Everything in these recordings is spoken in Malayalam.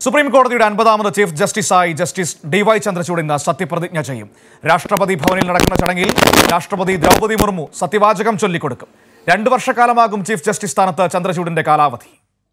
സുപ്രീം കോടതിയുടെ അൻപതാമത് ചീഫ് ജസ്റ്റിസായി ജസ്റ്റിസ് ഡി വൈ ചന്ദ്രചൂഡ് ഇന്ന് സത്യപ്രതിജ്ഞ ചെയ്യും രാഷ്ട്രപതി ഭവനിൽ നടക്കുന്ന ചടങ്ങിൽ രാഷ്ട്രപതി ദ്രൗപദി മുർമു സത്യവാചകം ചൊല്ലിക്കൊടുക്കും രണ്ടു വർഷക്കാലമാകും ചീഫ് ജസ്റ്റിസ് സ്ഥാനത്ത് ചന്ദ്രചൂഡിന്റെ കാലാവധി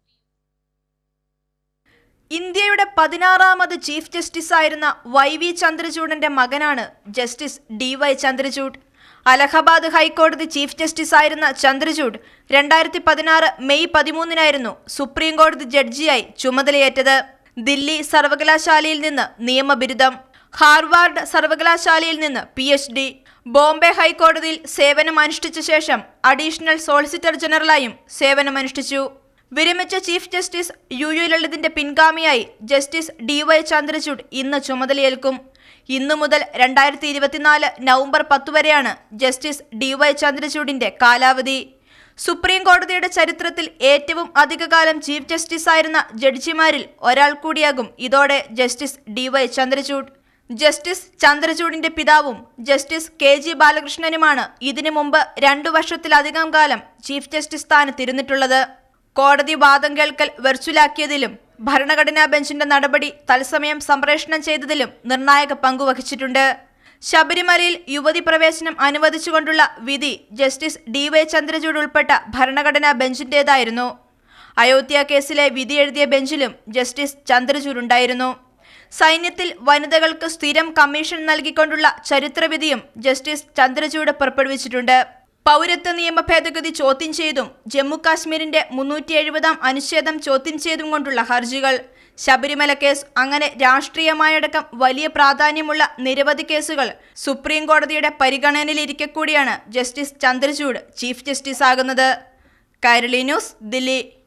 ഇന്ത്യയുടെ പതിനാറാമത് ചീഫ് ജസ്റ്റിസ് ആയിരുന്ന വൈ വി ചന്ദ്രചൂഡിന്റെ മകനാണ് justice D Y Chandrachud Allahabad ഹൈക്കോടതി ചീഫ് ജസ്റ്റിസ് ആയിരുന്ന ചന്ദ്രചൂഡ് രണ്ടായിരത്തി പതിനാറ് മെയ് പതിമൂന്നിനായിരുന്നു സുപ്രീം കോടതി ജഡ്ജിയായി ചുമതലയേറ്റത് ദില്ലി സർവകലാശാലയിൽ നിന്ന് നിയമബിരുദം ഹാർവാർഡ് സർവകലാശാലയിൽ നിന്ന് പി എച്ച് ഡി ബോംബെ ഹൈക്കോടതിയിൽ സേവനമനുഷ്ഠിച്ച ശേഷം അഡീഷണൽ സോളിസിറ്റർ ജനറലായും സേവനമനുഷ്ഠിച്ചു വിരമിച്ച ചീഫ് ജസ്റ്റിസ് യു യു ലളിതിന്റെ പിൻഗാമിയായി ജസ്റ്റിസ് ഡി വൈ ചന്ദ്രചൂഡ് ഇന്ന് ചുമതലയേൽക്കും ഇന്നു മുതൽ രണ്ടായിരത്തി ഇരുപത്തിനാല് നവംബർ പത്ത് വരെയാണ് ജസ്റ്റിസ് ഡി വൈ ചന്ദ്രചൂഡിന്റെ കാലാവധി സുപ്രീം കോടതിയുടെ ചരിത്രത്തിൽ ഏറ്റവും അധികകാലം ചീഫ് ജസ്റ്റിസ് ആയിരുന്ന ജഡ്ജിമാരിൽ ഒരാൾ കൂടിയാകും ഇതോടെ justice D Y Chandrachud justice ചന്ദ്രചൂഡിന്റെ പിതാവും ജസ്റ്റിസ് കെ ജി ബാലകൃഷ്ണനുമാണ് ഇതിനു മുമ്പ് രണ്ടു വർഷത്തിലധികം കാലം ചീഫ് ജസ്റ്റിസ് സ്ഥാനത്തിരുന്നിട്ടുള്ളത് കോടതി വാദം കേൾക്കൽ വെർച്വലാക്കിയതിലും ഭരണഘടനാ ബെഞ്ചിന്റെ നടപടി തത്സമയം സംപ്രേഷണം ചെയ്തതിലും നിർണായക പങ്കുവഹിച്ചിട്ടുണ്ട് ശബരിമലയിൽ യുവതി പ്രവേശനം അനുവദിച്ചുകൊണ്ടുള്ള വിധി ജസ്റ്റിസ് ഡി വൈ ചന്ദ്രചൂഡ് ഉൾപ്പെട്ട ഭരണഘടനാ ബെഞ്ചിന്റേതായിരുന്നു അയോധ്യ കേസിലെ വിധി എഴുതിയ ബെഞ്ചിലും ജസ്റ്റിസ് ചന്ദ്രചൂഡ് ഉണ്ടായിരുന്നു സൈന്യത്തിൽ വനിതകൾക്ക് സ്ഥിരം കമ്മീഷൻ നൽകിക്കൊണ്ടുള്ള ചരിത്രവിധിയും ജസ്റ്റിസ് ചന്ദ്രചൂഡ് പുറപ്പെടുവിച്ചിട്ടുണ്ട് പൗരത്വ നിയമ ഭേദഗതി ചോദ്യം ചെയ്തും ജമ്മു കാശ്മീരിന്റെ മുന്നൂറ്റി എഴുപതാം അനുച്ഛേദം ചോദ്യം ചെയ്തും കൊണ്ടുള്ള ഹർജികൾ ശബരിമല കേസ് അങ്ങനെ രാഷ്ട്രീയമായടക്കം വലിയ പ്രാധാന്യമുള്ള നിരവധി കേസുകൾ സുപ്രീം കോടതിയുടെ പരിഗണനയിലിരിക്കെ കൂടിയാണ് ജസ്റ്റിസ് ചന്ദ്രചൂഡ് ചീഫ് ജസ്റ്റിസ് ആകുന്നത് കൈരളി ന്യൂസ് ദില്ലി